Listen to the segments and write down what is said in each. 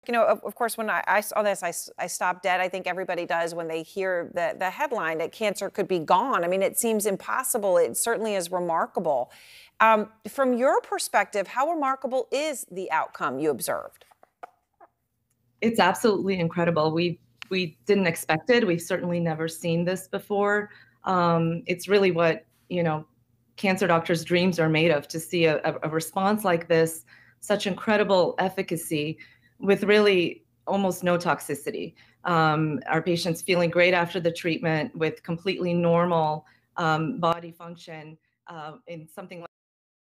You know, of, of course, when I, I saw this, I, s- I stopped dead. I think everybody does when they hear the, the headline that cancer could be gone. I mean, it seems impossible. It certainly is remarkable. Um, from your perspective, how remarkable is the outcome you observed? it's absolutely incredible. We we didn't expect it. We've certainly never seen this before. Um, it's really what you know, cancer doctors' dreams are made of. To see a, a, a response like this, such incredible efficacy, with really almost no toxicity. Um, our patients feeling great after the treatment with completely normal um, body function uh, in something like.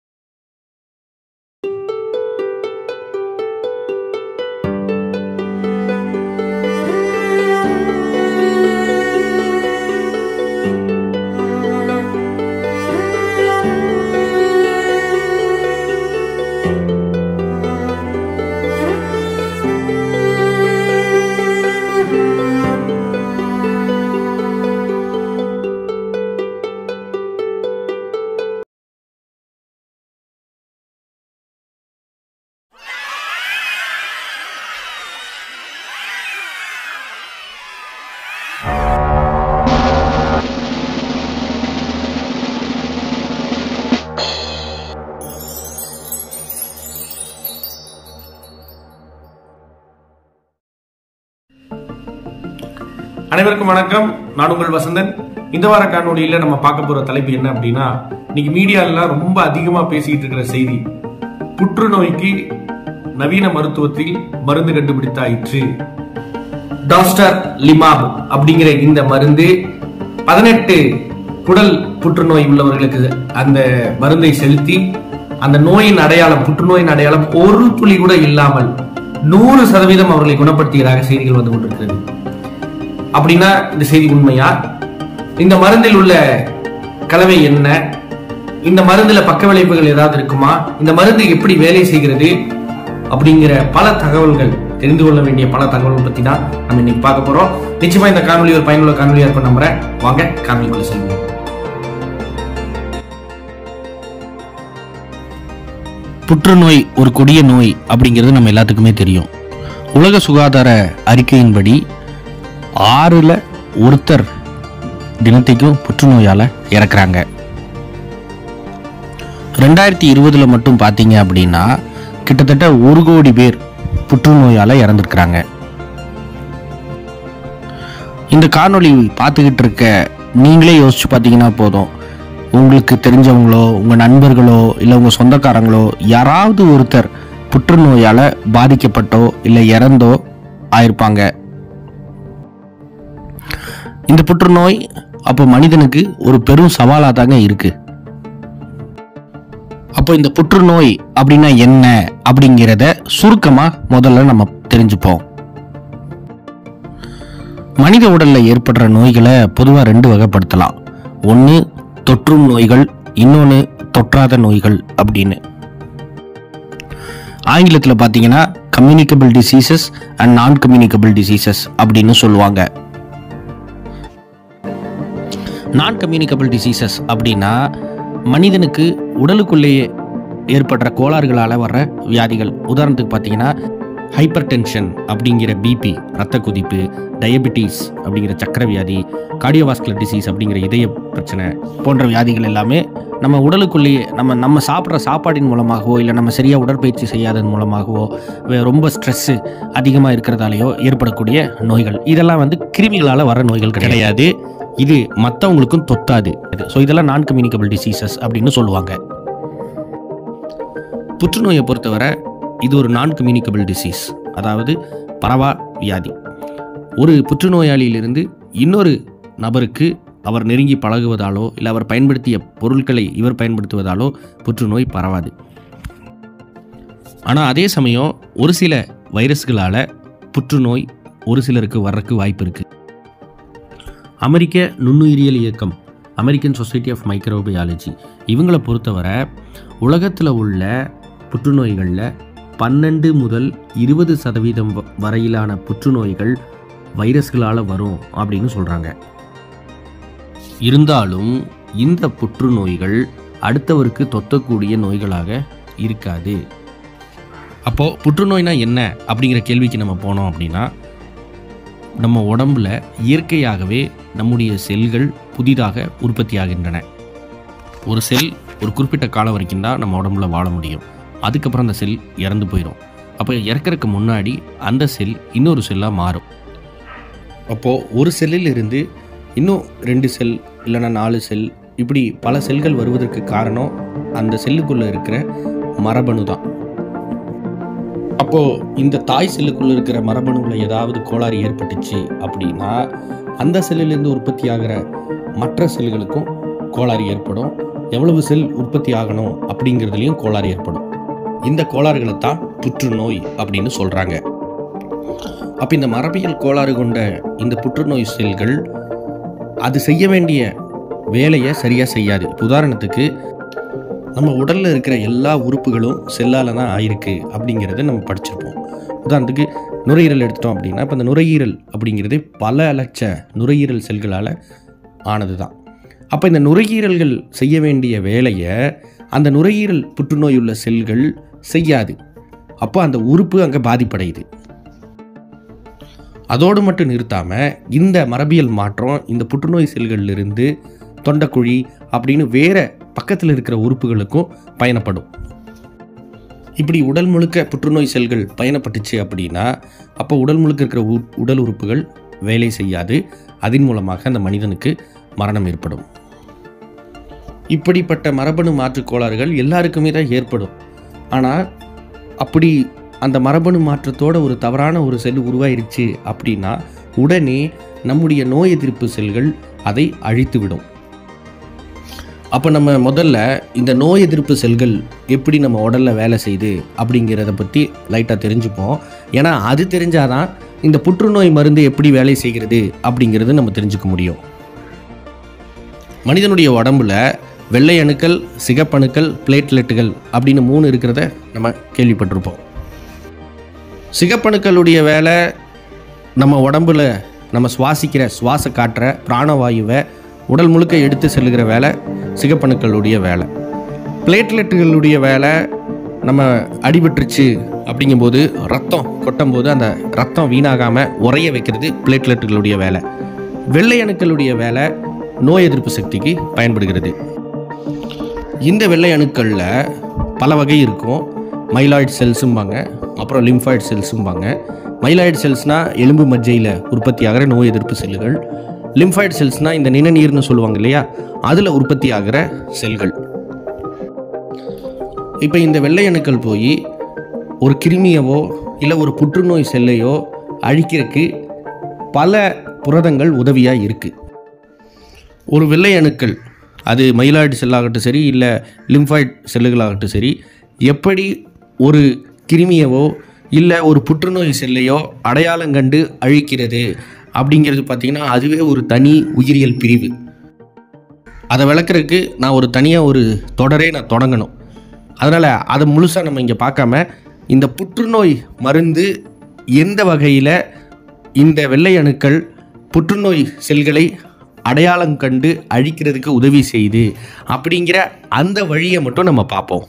அனைவருக்கும் வணக்கம் நான் உங்கள் வசந்தன் இந்த வார காணொலியில நம்ம பார்க்க போற தலைப்பு என்ன அப்படின்னா இன்னைக்கு மீடியாலாம் ரொம்ப அதிகமா பேசிக்கிட்டு இருக்கிற செய்தி புற்றுநோய்க்கு நவீன மருத்துவத்தில் மருந்து கண்டுபிடித்தாயிற்று டாஸ்டர் லிமாப் அப்படிங்கிற இந்த மருந்து பதினெட்டு குடல் புற்றுநோய் உள்ளவர்களுக்கு அந்த மருந்தை செலுத்தி அந்த நோயின் அடையாளம் புற்றுநோயின் அடையாளம் ஒரு துளி கூட இல்லாமல் நூறு சதவீதம் அவர்களை குணப்படுத்தியதாக செய்திகள் வந்து கொண்டிருக்கிறது அப்படின்னா இந்த செய்தி உண்மையா இந்த மருந்தில் உள்ள கலவை என்ன இந்த மருந்துல பக்க விளைவுகள் ஏதாவது இருக்குமா இந்த மருந்து எப்படி வேலை செய்கிறது அப்படிங்கிற பல தகவல்கள் தெரிந்து கொள்ள வேண்டிய பல தகவல்கள் பத்தி தான் நம்ம இன்னைக்கு பார்க்க போறோம் நிச்சயமா இந்த காணொலி ஒரு பயனுள்ள காணொலியா இருக்கும் நம்புறேன் வாங்க காணொலிக்குள்ள செல்வோம் புற்றுநோய் ஒரு கொடிய நோய் அப்படிங்கிறது நம்ம எல்லாத்துக்குமே தெரியும் உலக சுகாதார அறிக்கையின்படி ஆறில் ஒருத்தர் தினத்தைக்கும் புற்றுநோயால் இறக்குறாங்க ரெண்டாயிரத்தி இருபதில் மட்டும் பார்த்தீங்க அப்படின்னா கிட்டத்தட்ட ஒரு கோடி பேர் புற்றுநோயால் இறந்துருக்குறாங்க இந்த காணொளி பார்த்துக்கிட்டு இருக்க நீங்களே யோசிச்சு பார்த்தீங்கன்னா போதும் உங்களுக்கு தெரிஞ்சவங்களோ உங்கள் நண்பர்களோ இல்லை உங்கள் சொந்தக்காரங்களோ யாராவது ஒருத்தர் புற்றுநோயால் பாதிக்கப்பட்டோ இல்லை இறந்தோ ஆயிருப்பாங்க இந்த புற்றுநோய் அப்போ மனிதனுக்கு ஒரு பெரும் சவாலாக தாங்க இருக்கு அப்போ இந்த புற்றுநோய் அப்படின்னா என்ன அப்படிங்கிறத சுருக்கமாக முதல்ல நம்ம தெரிஞ்சுப்போம் மனித உடல்ல ஏற்படுற நோய்களை பொதுவாக ரெண்டு வகைப்படுத்தலாம் ஒன்று தொற்றும் நோய்கள் இன்னொன்று தொற்றாத நோய்கள் அப்படின்னு ஆங்கிலத்தில் பார்த்தீங்கன்னா communicable diseases and non communicable diseases அப்படின்னு சொல்லுவாங்க நான் கம்யூனிகபிள் டிசீசஸ் அப்படின்னா மனிதனுக்கு உடலுக்குள்ளேயே ஏற்படுற கோளாறுகளால் வர்ற வியாதிகள் உதாரணத்துக்கு பார்த்தீங்கன்னா ஹைப்பர் டென்ஷன் அப்படிங்கிற பிபி ரத்த கொதிப்பு டயபெட்டிஸ் அப்படிங்கிற சக்கரை வியாதி கார்டியோவாஸ்குலர் டிசீஸ் அப்படிங்கிற இதய பிரச்சனை போன்ற வியாதிகள் எல்லாமே நம்ம உடலுக்குள்ளேயே நம்ம நம்ம சாப்பிட்ற சாப்பாடின் மூலமாகவோ இல்லை நம்ம சரியாக உடற்பயிற்சி செய்யாதன் மூலமாகவோ வே- ரொம்ப ஸ்ட்ரெஸ்ஸு அதிகமாக இருக்கிறதாலேயோ ஏற்படக்கூடிய நோய்கள் இதெல்லாம் வந்து கிருமிகளால் வர நோய்கள் கிடையாது இது மற்றவங்களுக்கும் தொத்தாது ஸோ இதெல்லாம் நான் கம்யூனிகபிள் டிசீசஸ் அப்படின்னு சொல்லுவாங்க புற்றுநோயை பொறுத்தவரை இது ஒரு நான் கம்யூனிகபிள் டிசீஸ் அதாவது பரவா வியாதி ஒரு புற்றுநோயாளியிலிருந்து இன்னொரு நபருக்கு அவர் நெருங்கி பழகுவதாலோ இல்லை அவர் பயன்படுத்திய பொருட்களை இவர் பயன்படுத்துவதாலோ புற்றுநோய் பரவாது ஆனால் அதே சமயம் ஒரு சில வைரஸ்களால் புற்றுநோய் ஒரு சிலருக்கு வர்றதுக்கு வாய்ப்பு இருக்குது அமெரிக்க நுண்ணுயிரியல் இயக்கம் அமெரிக்கன் சொசைட்டி ஆஃப் மைக்ரோபயாலஜி இவங்களை பொறுத்தவரை உலகத்தில் உள்ள புற்றுநோய்களில் பன்னெண்டு முதல் இருபது சதவீதம் வ- வரையிலான புற்றுநோய்கள் வைரஸ்களால் வரும் அப்படின்னு சொல்கிறாங்க இருந்தாலும் இந்த புற்றுநோய்கள் அடுத்தவருக்கு தொத்தக்கூடிய நோய்களாக இருக்காது அப்போது புற்றுநோய்னா என்ன அப்படிங்கிற கேள்விக்கு நம்ம போனோம் அப்படின்னா நம்ம உடம்புல இயற்கையாகவே நம்முடைய செல்கள் புதிதாக உற்பத்தி ஆகின்றன ஒரு செல் ஒரு குறிப்பிட்ட காலம் வரைக்கும் தான் நம்ம உடம்புல வாழ முடியும் அதுக்கப்புறம் அந்த செல் இறந்து போயிடும் அப்போ இறக்கறதுக்கு முன்னாடி அந்த செல் இன்னொரு செல்லாக மாறும் அப்போது ஒரு செல்லில் இருந்து இன்னும் ரெண்டு செல் இல்லைன்னா நாலு செல் இப்படி பல செல்கள் வருவதற்கு காரணம் அந்த செல்லுக்குள்ளே இருக்கிற மரபணு தான் அப்போது இந்த தாய் செல்லுக்குள்ளே இருக்கிற மரபணுவில் ஏதாவது கோளாறு ஏற்பட்டுச்சு அப்படின்னா அந்த செல்லிலிருந்து உற்பத்தி ஆகிற மற்ற செல்களுக்கும் கோளாறு ஏற்படும் எவ்வளவு செல் உற்பத்தி ஆகணும் அப்படிங்கிறதுலையும் கோளாறு ஏற்படும் இந்த கோளாறுகளை தான் புற்றுநோய் அப்படின்னு சொல்கிறாங்க அப்போ இந்த மரபியல் கோளாறு கொண்ட இந்த புற்றுநோய் செல்கள் அது செய்ய வேண்டிய வேலையை சரியாக செய்யாது இப்ப உதாரணத்துக்கு நம்ம உடலில் இருக்கிற எல்லா உறுப்புகளும் செல்லால் தான் ஆயிருக்கு அப்படிங்கிறத நம்ம படிச்சிருப்போம் உதாரணத்துக்கு நுரையீரல் எடுத்துட்டோம் அப்படின்னா இப்போ இந்த நுரையீரல் அப்படிங்கிறது பல லட்ச நுரையீரல் செல்களால் ஆனது தான் அப்போ இந்த நுரையீரல்கள் செய்ய வேண்டிய வேலையை அந்த நுரையீரல் புற்றுநோய் உள்ள செல்கள் செய்யாது அப்போ அந்த உறுப்பு அங்கே பாதிப்படையுது அதோடு மட்டும் நிறுத்தாமல் இந்த மரபியல் மாற்றம் இந்த புற்றுநோய் செல்களிலிருந்து தொண்டைக்குழி அப்படின்னு வேற பக்கத்தில் இருக்கிற உறுப்புகளுக்கும் பயணப்படும் இப்படி உடல் முழுக்க புற்றுநோய் செல்கள் பயணப்பட்டுச்சு அப்படின்னா அப்போ உடல் முழுக்க இருக்கிற உ- உடல் உறுப்புகள் வேலை செய்யாது அதன் மூலமாக அந்த மனிதனுக்கு மரணம் ஏற்படும் இப்படிப்பட்ட மரபணு மாற்றுக் கோளாறுகள் எல்லாருக்குமே தான் ஏற்படும் ஆனால் அப்படி அந்த மரபணு மாற்றத்தோட ஒரு தவறான ஒரு செல் உருவாயிருச்சு அப்படின்னா உடனே நம்முடைய நோய் எதிர்ப்பு செல்கள் அதை அழித்துவிடும் அப்போ நம்ம முதல்ல இந்த நோய் எதிர்ப்பு செல்கள் எப்படி நம்ம உடலில் வேலை செய்யுது அப்படிங்கிறத பற்றி லைட்டாக தெரிஞ்சுப்போம் ஏன்னா அது தெரிஞ்சாதான் இந்த புற்றுநோய் மருந்து எப்படி வேலை செய்கிறது அப்படிங்கிறது நம்ம தெரிஞ்சுக்க முடியும் மனிதனுடைய உடம்புல வெள்ளை அணுக்கள் சிகப்பணுக்கள் பிளேட்லெட்டுகள் அப்படின்னு மூணு இருக்கிறத நம்ம கேள்விப்பட்டிருப்போம் சிகப்பணுக்களுடைய வேலை நம்ம உடம்புல நம்ம சுவாசிக்கிற சுவாச காற்ற பிராணவாயுவை உடல் முழுக்க எடுத்து செல்லுகிற வேலை சிகப்பணுக்களுடைய வேலை பிளேட்லெட்டுகளுடைய வேலை நம்ம அடிபட்டுருச்சு அப்படிங்கும்போது ரத்தம் கொட்டும்போது அந்த ரத்தம் வீணாகாமல் உறைய வைக்கிறது பிளேட்லெட்டுகளுடைய வேலை வெள்ளை அணுக்களுடைய வேலை நோய் எதிர்ப்பு சக்திக்கு பயன்படுகிறது இந்த வெள்ளை அணுக்களில் பல வகை இருக்கும் மைலாய்டு செல்ஸும்பாங்க அப்புறம் லிம்ஃபாய்டு செல்ஸும்பாங்க மைலாய்டு செல்ஸ்னால் எலும்பு மஜ்ஜையில் உற்பத்தி ஆகிற நோய் எதிர்ப்பு செல்கள் லிம்ஃபாய்டு செல்ஸ்னால் இந்த நிணநீர்னு சொல்லுவாங்க இல்லையா அதில் உற்பத்தி ஆகிற செல்கள் இப்போ இந்த வெள்ளை அணுக்கள் போய் ஒரு கிருமியவோ இல்லை ஒரு புற்றுநோய் செல்லையோ அழிக்கிறதுக்கு பல புரதங்கள் உதவியாக இருக்குது ஒரு வெள்ளை அணுக்கள் அது மயிலாய்டு செல்லாகட்டும் சரி இல்லை லிம்ஃபாய்டு செல்லுகளாகட்டும் சரி எப்படி ஒரு கிருமியவோ இல்லை ஒரு புற்றுநோய் செல்லையோ அடையாளம் கண்டு அழிக்கிறது அப்படிங்கிறது பார்த்திங்கன்னா அதுவே ஒரு தனி உயிரியல் பிரிவு அதை விளக்குறதுக்கு நான் ஒரு தனியாக ஒரு தொடரே நான் தொடங்கணும் அதனால் அதை முழுசாக நம்ம இங்கே பார்க்காம இந்த புற்றுநோய் மருந்து எந்த வகையில் இந்த வெள்ளை அணுக்கள் புற்றுநோய் செல்களை அடையாளம் கண்டு அழிக்கிறதுக்கு உதவி செய்யுது அப்படிங்கிற அந்த வழியை மட்டும் நம்ம பார்ப்போம்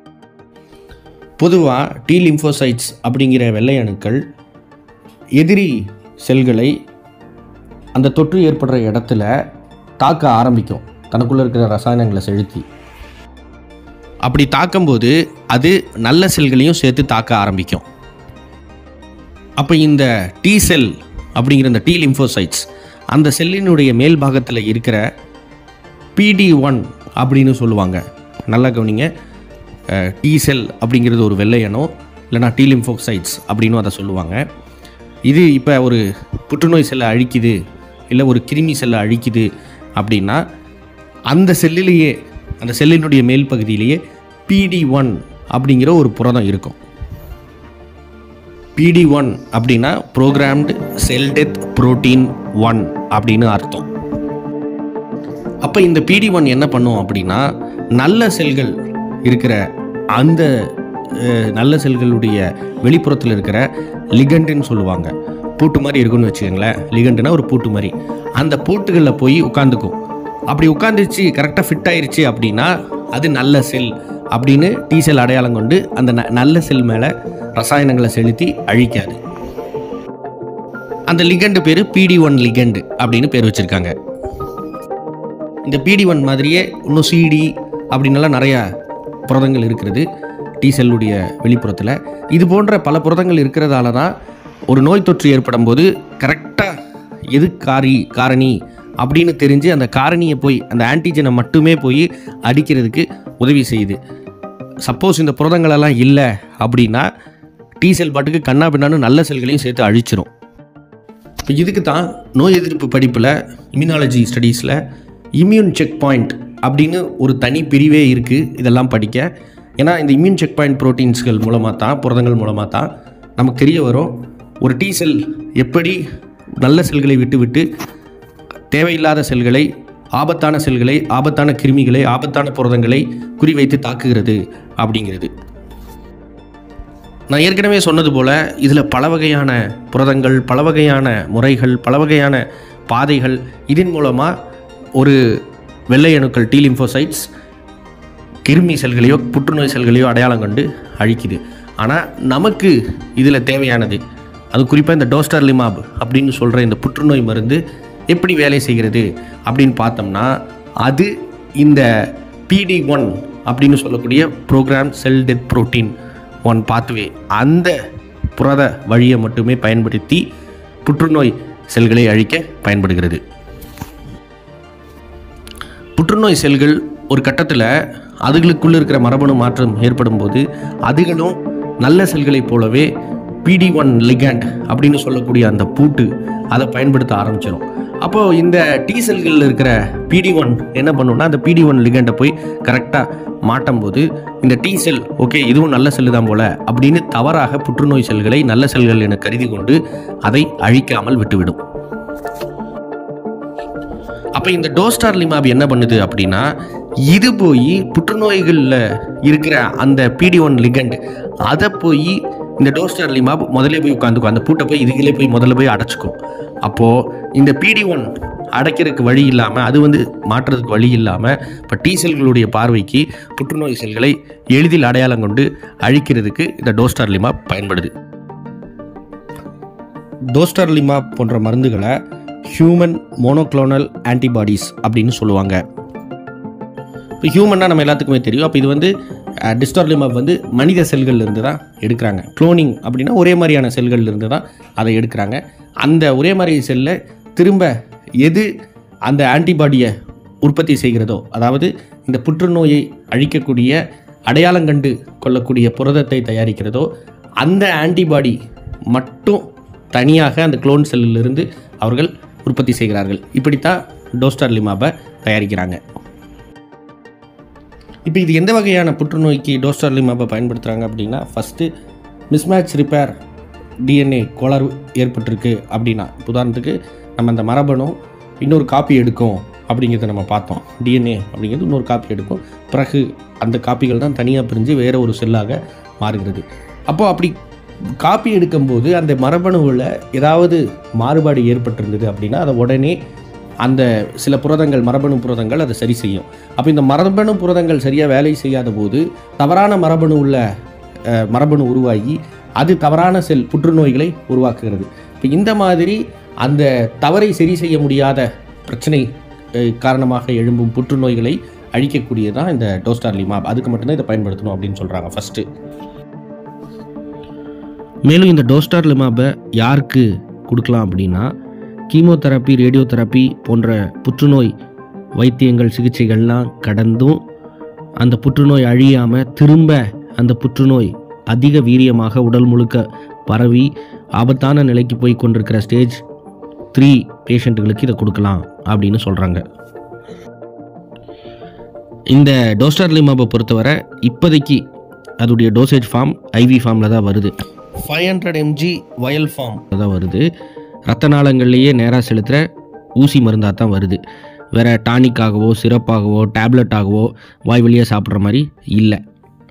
பொதுவாக டி லிம்போசைட்ஸ் அப்படிங்கிற வெள்ளை அணுக்கள் எதிரி செல்களை அந்த தொற்று ஏற்படுற இடத்துல தாக்க ஆரம்பிக்கும் தனக்குள்ளே இருக்கிற ரசாயனங்களை செலுத்தி அப்படி தாக்கும்போது அது நல்ல செல்களையும் சேர்த்து தாக்க ஆரம்பிக்கும் அப்போ இந்த டி செல் அப்படிங்கிற இந்த டி லிம்போசைட்ஸ் அந்த செல்லினுடைய மேல் பாகத்தில் இருக்கிற பிடி ஒன் அப்படின்னு சொல்லுவாங்க நல்லா கவனிங்க டி செல் அப்படிங்கிறது ஒரு வெள்ளை அணு இல்லைனா டி லிம்போசைட்ஸ் அப்படின்னு அதை சொல்லுவாங்க இது இப்போ ஒரு புற்றுநோய் செல்லை அழிக்குது இல்லை ஒரு கிருமி செல்லை அழிக்குது அப்படின்னா அந்த செல்லிலேயே அந்த செல்லினுடைய மேல் பகுதியிலேயே பிடி ஒன் அப்படிங்கிற ஒரு புரதம் இருக்கும் பிடி ஒன் அப்படின்னா programmed cell death protein one அப்படின்னு அர்த்தம் அப்போ இந்த பிடி ஒன் என்ன பண்ணும் அப்படின்னா நல்ல செல்கள் இருக்கிற அந்த அஹ், நல்ல செல்களுடைய வெளிப்புறத்தில் இருக்கிற லிகண்டுன்னு சொல்லுவாங்க பூட்டு மாதிரி இருக்குன்னு வச்சுக்கோங்களேன் லிகண்டுனா ஒரு பூட்டு மாதிரி அந்த பூட்டுகளில் போய் உட்காந்துக்கும் அப்படி உட்காந்துச்சு கரெக்டாக ஃபிட் ஆயிருச்சு அப்படின்னா அது நல்ல செல் அப்படின்னு டி செல் அடையாளம் கொண்டு அந்த ந- நல்ல செல் மேலே ரசாயனங்களை செலுத்தி அழிக்காது அந்த லிகண்டு பேர் பிடி ஒன் லிகண்டு அப்படின்னு பேர் வச்சுருக்காங்க இந்த பிடி ஒன் மாதிரியே இன்னும் சிடி அப்படின்னலாம் நிறையா புரதங்கள் இருக்கிறது டி செல்லுடைய வெளிப்புறத்தில் இது போன்ற பல புரதங்கள் இருக்கிறதால தான் ஒரு நோய் தொற்று ஏற்படும் போது கரெக்டாக எது காரி காரணி அப்படின்னு தெரிஞ்சு அந்த காரணியை போய் அந்த ஆன்டிஜனை மட்டுமே போய் அடிக்கிறதுக்கு உதவி செய்யுது சப்போஸ் இந்த புரதங்களெல்லாம் இல்லை அப்படின்னா டி செல் பாட்டுக்கு கண்ணா பின்னான்னு நல்ல செல்களையும் சேர்த்து அழிச்சிரும் இப்போ இதுக்கு தான் நோய் எதிர்ப்பு படிப்பில் இம்யூனாலஜி ஸ்டடீஸில் இம்யூன் செக் பாயிண்ட் அப்படின்னு ஒரு தனி பிரிவே இருக்குது இதெல்லாம் படிக்க ஏன்னா இந்த இம்யூன் செக் பாயிண்ட் ப்ரோட்டீன்ஸ்கள் மூலமாக தான் புரதங்கள் மூலமாக தான் நமக்கு தெரிய வரும் ஒரு டி செல் எப்படி நல்ல செல்களை விட்டு விட்டு தேவையில்லாத செல்களை ஆபத்தான செல்களை ஆபத்தான கிருமிகளை ஆபத்தான புரதங்களை குறிவைத்து தாக்குகிறது அப்படிங்கிறது நான் ஏற்கனவே சொன்னது போல் இதில் பல வகையான புரதங்கள் பல வகையான முறைகள் பல வகையான பாதைகள் இதன் மூலமாக ஒரு வெள்ளை அணுக்கள் டி லிம்போசைட்ஸ் கிருமி செல்களையோ புற்றுநோய் செல்களையோ அடையாளம் கண்டு அழிக்குது ஆனால் நமக்கு இதில் தேவையானது அது குறிப்பாக இந்த டோஸ்டர்லிமாப் அப்படின்னு சொல்கிற இந்த புற்றுநோய் மருந்து எப்படி வேலை செய்கிறது அப்படின்னு பார்த்தோம்னா அது இந்த பிடி ஒன் அப்படின்னு சொல்லக்கூடிய program cell death protein one pathway அந்த புரத வழியை மட்டுமே பயன்படுத்தி புற்றுநோய் செல்களை அழிக்க பயன்படுகிறது புற்றுநோய் செல்கள் ஒரு கட்டத்தில் அதுகளுக்குள்ளே இருக்கிற மரபணு மாற்றம் ஏற்படும் போது அதுகளும் நல்ல செல்களைப் போலவே பிடி ஒன் லிகண்ட் அப்படின்னு சொல்லக்கூடிய அந்த பூட்டு அதை பயன்படுத்த ஆரம்பிச்சிடும் அப்போது இந்த டி செல்களில் இருக்கிற பிடி ஒன் என்ன பண்ணுன்னா அந்த பிடி ஒன் லிகண்டை போய் கரெக்டாக மாட்டும் போது இந்த டி செல் ஓகே இதுவும் நல்ல செல்லு தான் போல அப்படின்னு தவறாக புற்றுநோய் செல்களை நல்ல செல்கள் என கருதி கொண்டு அதை அழிக்காமல் விட்டுவிடும் அப்போ இந்த டோஸ்டார் லிமாப் என்ன பண்ணுது அப்படின்னா இது போய் புற்றுநோய்களில் இருக்கிற அந்த பிடி ஒன் லிகண்ட் அதை போய் இந்த டோஸ்டார் லிமாப் முதல்ல போய் உட்காந்துக்கும் அந்த பூட்டை போய் இதுகளே போய் முதல்ல போய் அடைச்சிக்கும் அப்போது இந்த பிடி ஒன் அடைக்கிறதுக்கு வழி இல்லாமல் அது வந்து மாற்றுறதுக்கு வழி இல்லாமல் இப்போ டி செல்களுடைய பார்வைக்கு புற்றுநோய் செல்களை எளிதில் அடையாளம் கொண்டு அழிக்கிறதுக்கு இந்த டோஸ்டார் லிமாப் பயன்படுது டோஸ்டர்லிமா போன்ற மருந்துகளை ஹியூமன் மோனோக்ளோனல் ஆன்டிபாடிஸ் அப்படின்னு சொல்லுவாங்க இப்போ ஹியூமன்னா நம்ம எல்லாத்துக்குமே தெரியும் அப்போ இது வந்து டிஸ்டார்லிமாப் வந்து மனித செல்கள்ல இருந்து தான் எடுக்கிறாங்க குளோனிங் அப்படின்னா ஒரே மாதிரியான செல்கள்ல இருந்து தான் அதை எடுக்கிறாங்க அந்த ஒரே மாதிரி செல்லை திரும்ப எது அந்த ஆன்டிபாடியை உற்பத்தி செய்கிறதோ அதாவது இந்த புற்றுநோயை அழிக்கக்கூடிய அடையாளம் கண்டு கொள்ளக்கூடிய புரதத்தை தயாரிக்கிறதோ அந்த ஆன்டிபாடி மட்டும் தனியாக அந்த குளோன் செல்லிலிருந்து அவர்கள் உற்பத்தி செய்கிறார்கள் இப்படித்தான் டோஸ்டார்லிமாபை தயாரிக்கிறாங்க இப்போ இது எந்த வகையான புற்றுநோய்க்கு டோஸ்டார்லிமாபை பயன்படுத்துகிறாங்க அப்படின்னா ஃபஸ்ட்டு மிஸ்மேட்ச் ரிப்பேர் டிஎன்ஏ கோளாறு ஏற்பட்டிருக்கு அப்படின்னா உதாரணத்துக்கு நம்ம அந்த மரபணு இன்னொரு காப்பி எடுக்கும் அப்படிங்கிறத நம்ம பார்த்தோம் டிஎன்ஏ அப்படிங்கிறது இன்னொரு காப்பி எடுக்கும் பிறகு அந்த காப்பிகள் தான் தனியாக பிரிஞ்சு வேறு ஒரு செல்லாக மாறுகிறது அப்போது அப்படி காப்பி எடுக்கும்போது அந்த மரபணுவில் ஏதாவது மாறுபாடு ஏற்பட்டிருந்தது அப்படின்னா அதை உடனே அந்த சில புரதங்கள் மரபணு புரதங்கள் அதை சரி செய்யும் அப்போ இந்த மரபணு புரதங்கள் சரியாக வேலை செய்யாத போது தவறான மரபணு உள்ள அஹ், மரபணு உருவாகி அது தவறான செல் புற்றுநோய்களை உருவாக்குகிறது இப்போ இந்த மாதிரி அந்த தவறை சரி செய்ய முடியாத பிரச்சனை அஹ், காரணமாக எழும்பும் புற்றுநோய்களை அழிக்கக்கூடியதான் இந்த டோஸ்டார்லிமாப் அதுக்கு மட்டும்தான் இதை பயன்படுத்தணும் அப்படின்னு சொல்கிறாங்க ஃபஸ்ட்டு மேலும் இந்த டோஸ்டார் லிமாபை யாருக்கு கொடுக்கலாம் அப்படின்னா கீமோதெரப்பி ரேடியோதெரப்பி போன்ற புற்றுநோய் வைத்தியங்கள் சிகிச்சைகள்லாம் கடந்தும் அந்த புற்றுநோய் அழியாமல் திரும்ப அந்த புற்றுநோய் அதிக வீரியமாக உடல் முழுக்க பரவி ஆபத்தான நிலைக்கு போய் கொண்டிருக்கிற ஸ்டேஜ் த்ரீ பேஷண்ட்டுகளுக்கு இதை கொடுக்கலாம் அப்படின்னு சொல்கிறாங்க இந்த டோஸ்டார் லிமாபை பொறுத்தவரை இப்போதைக்கு அதோடைய டோசேஜ் ஃபார்ம் ஐவி ஃபார்மில் தான் வருது five hundred mg vial form தான் வருது ரத்த நாளங்கள்லேயே நேராக செலுத்துகிற ஊசி மருந்தாக தான் வருது வேறு டானிக்காகவோ சிரப்பாகவோ டேப்லெட்டாகவோ வாய் வழியாக சாப்பிட்ற மாதிரி இல்லை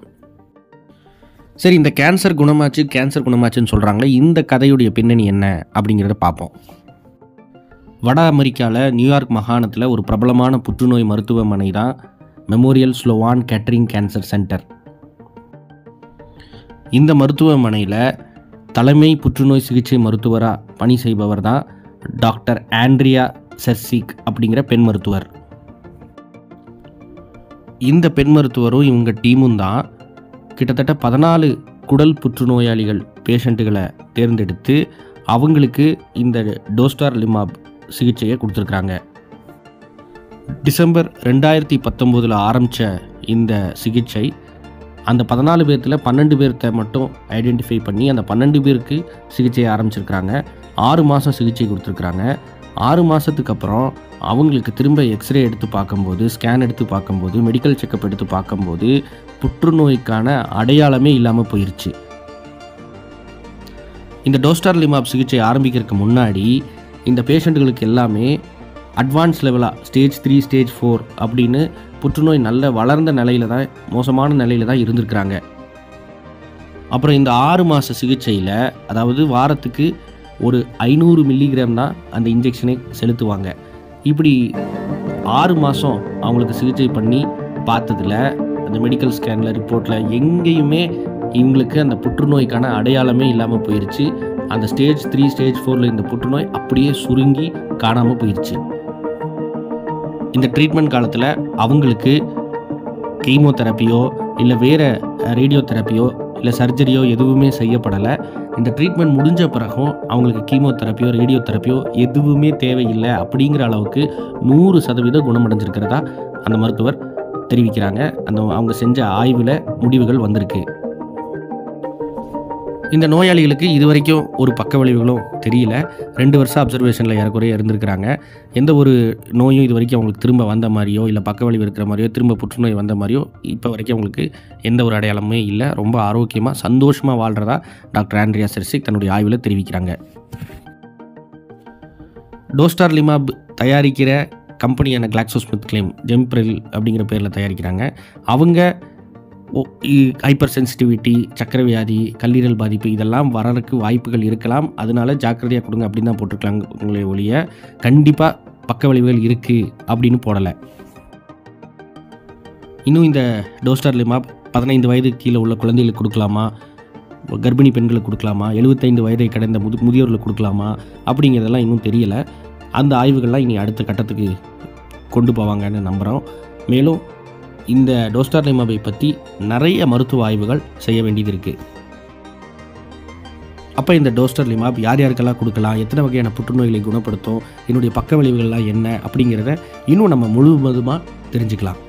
சரி இந்த கேன்சர் குணமாச்சு கேன்சர் குணமாச்சுன்னு சொல்கிறாங்களே இந்த கதையுடைய பின்னணி என்ன அப்படிங்கிறத பார்ப்போம் வட அமெரிக்காவில் நியூயார்க் மாகாணத்தில் ஒரு பிரபலமான புற்றுநோய் மருத்துவமனை தான் Memorial Sloan Kettering Cancer Center இந்த மருத்துவமனையில் தலைமை புற்றுநோய் சிகிச்சை மருத்துவராக பணி செய்பவர் தான் டாக்டர் ஆண்ட்ரியா செர்சிக் அப்படிங்கிற பெண் மருத்துவர் இந்த பெண் மருத்துவரும் இவங்க டீமும் தான் கிட்டத்தட்ட பதினாலு குடல் புற்றுநோயாளிகள் பேஷண்ட்டுகளை தேர்ந்தெடுத்து அவங்களுக்கு இந்த டோஸ்டார் லிமாப் சிகிச்சையை கொடுத்துருக்குறாங்க டிசம்பர் ரெண்டாயிரத்தி பத்தொம்போதில் ஆரம்பித்த இந்த சிகிச்சை அந்த பதினாலு பேர்த்தில் பன்னெண்டு பேர்த்த மட்டும் ஐடென்டிஃபை பண்ணி அந்த பன்னெண்டு பேருக்கு சிகிச்சையை ஆரம்பிச்சிருக்கிறாங்க ஆறு மாதம் சிகிச்சை கொடுத்துருக்குறாங்க ஆறு மாதத்துக்கு அப்புறம் அவங்களுக்கு திரும்ப எக்ஸ்ரே எடுத்து பார்க்கும்போது ஸ்கேன் எடுத்து பார்க்கும்போது மெடிக்கல் செக்கப் எடுத்து பார்க்கும்போது புற்றுநோய்க்கான அடையாளமே இல்லாமல் போயிருச்சு இந்த டோஸ்டார் லிமாப் சிகிச்சை ஆரம்பிக்கிறதுக்கு முன்னாடி இந்த பேஷண்ட்டுகளுக்கு எல்லாமே அட்வான்ஸ் லெவலாக ஸ்டேஜ் த்ரீ ஸ்டேஜ் ஃபோர் அப்படின்னு புற்றுநோய் நல்ல வளர்ந்த நிலையில தான் மோசமான நிலையில தான் இருந்திருக்கிறாங்க அப்புறம் இந்த ஆறு மாத சிகிச்சையில் அதாவது வாரத்துக்கு ஒரு ஐநூறு மில்லிகிராம் தான் அந்த இன்ஜெக்ஷனை செலுத்துவாங்க இப்படி ஆறு மாதம் அவங்களுக்கு சிகிச்சை பண்ணி பார்த்ததுல அந்த மெடிக்கல் ஸ்கேனில் ரிப்போர்ட்டில் எங்கேயுமே இவங்களுக்கு அந்த புற்றுநோய்க்கான அடையாளமே இல்லாமல் போயிருச்சு அந்த ஸ்டேஜ் த்ரீ ஸ்டேஜ் ஃபோரில் இந்த புற்றுநோய் அப்படியே சுருங்கி காணாமல் போயிருச்சு இந்த ட்ரீட்மெண்ட் காலத்தில் அவங்களுக்கு கீமோதெரப்பியோ இல்லை வேறு ரேடியோ தெரப்பியோ இல்லை சர்ஜரியோ எதுவுமே செய்யப்படலை இந்த ட்ரீட்மெண்ட் முடிஞ்ச பிறகும் அவங்களுக்கு கீமோதெரப்பியோ ரேடியோ தெரப்பியோ எதுவுமே தேவையில்லை அப்படிங்கிற அளவுக்கு நூறு சதவீதம் குணமடைஞ்சிருக்கிறதா அந்த மருத்துவர் தெரிவிக்கிறாங்க அந்த அவங்க செஞ்ச ஆய்வில் முடிவுகள் வந்திருக்கு இந்த நோயாளிகளுக்கு இது வரைக்கும் ஒரு பக்க விளைவுகளும் தெரியல ரெண்டு வருஷம் அப்சர்வேஷனில் ஏறக்குறைய இருந்திருக்கிறாங்க எந்த ஒரு நோயும் இது வரைக்கும் அவங்களுக்கு திரும்ப வந்த மாதிரியோ இல்லை பக்க விளைவு இருக்கிற மாதிரியோ திரும்ப புற்றுநோய் வந்த மாதிரியோ இப்போ வரைக்கும் அவங்களுக்கு எந்த ஒரு அடையாளமுமே இல்லை ரொம்ப ஆரோக்கியமாக சந்தோஷமாக வாழ்கிறதா டாக்டர் ஆண்ட்ரியா செர்சிக் தன்னுடைய ஆய்வில் தெரிவிக்கிறாங்க டோஸ்டார் லிமாப் தயாரிக்கிற கம்பெனியான கிளாக்ஸோஸ்மித் கிளைம் ஜெம்பிரில் அப்படிங்கிற பேரில் தயாரிக்கிறாங்க அவங்க ஹைப்பர் சென்சிட்டிவிட்டி சக்கரை வியாதி கல்லீரல் பாதிப்பு இதெல்லாம் வரறதுக்கு வாய்ப்புகள் இருக்கலாம் அதனால ஜாக்கிரதையாக கொடுங்க அப்படின்னு தான் போட்டிருக்காங்க உங்களை ஒழிய கண்டிப்பாக பக்க விளைவுகள் இருக்குது அப்படின்னு போடலை இன்னும் இந்த டோஸ்டார் லிமாப் பதினைந்து வயது கீழே உள்ள குழந்தைகளுக்கு கொடுக்கலாமா கர்ப்பிணி பெண்களுக்கு கொடுக்கலாமா எழுபத்தைந்து வயதை கடந்த முது முதியோர்களுக்கு கொடுக்கலாமா அப்படிங்கிறதெல்லாம் இன்னும் தெரியலை அந்த ஆய்வுகள்லாம் இனி அடுத்த கட்டத்துக்கு கொண்டு போவாங்கன்னு நம்புகிறோம் மேலும் இந்த டோஸ்டார் லிமாபை பற்றி நிறைய மருத்துவ ஆய்வுகள் செய்ய வேண்டியது இருக்குது அப்போ இந்த டோஸ்டர் லிமாப் யார் யாருக்கெல்லாம் கொடுக்கலாம் எத்தனை வகையான புற்றுநோய்களை குணப்படுத்தும் என்னுடைய பக்க விளைவுகள்லாம் என்ன அப்படிங்கிறத இன்னும் நம்ம முழுவதுமாக தெரிஞ்சுக்கலாம்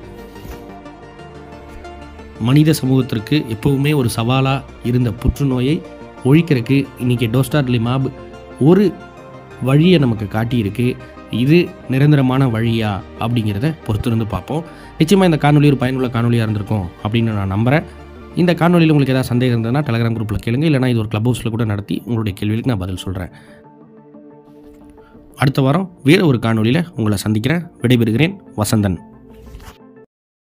மனித சமூகத்திற்கு எப்பவுமே ஒரு சவாலாக இருந்த புற்றுநோயை ஒழிக்கிறதுக்கு இன்றைக்கி டோஸ்டார் லிமாப் ஒரு வழியை நமக்கு காட்டியிருக்கு இது நிரந்தரமான வழியா அப்படிங்கிறத பொறுத்திருந்து பார்ப்போம் நிச்சயமாக இந்த காணொலி ஒரு பயனுள்ள காணொலியாக இருந்திருக்கும் அப்படின்னு நான் நம்புகிறேன் இந்த காணொலியில் உங்களுக்கு ஏதாவது சந்தேகம் இருந்ததுன்னா டெலகிராம் குரூப்பில் கேளுங்க இல்லைனா இது ஒரு கிளப் ஹவுஸில் கூட நடத்தி உங்களுடைய கேள்விகளுக்கு நான் பதில் சொல்கிறேன் அடுத்த வாரம் வேறு ஒரு காணொலியில் உங்களை சந்திக்கிறேன் விடைபெறுகிறேன் வசந்தன்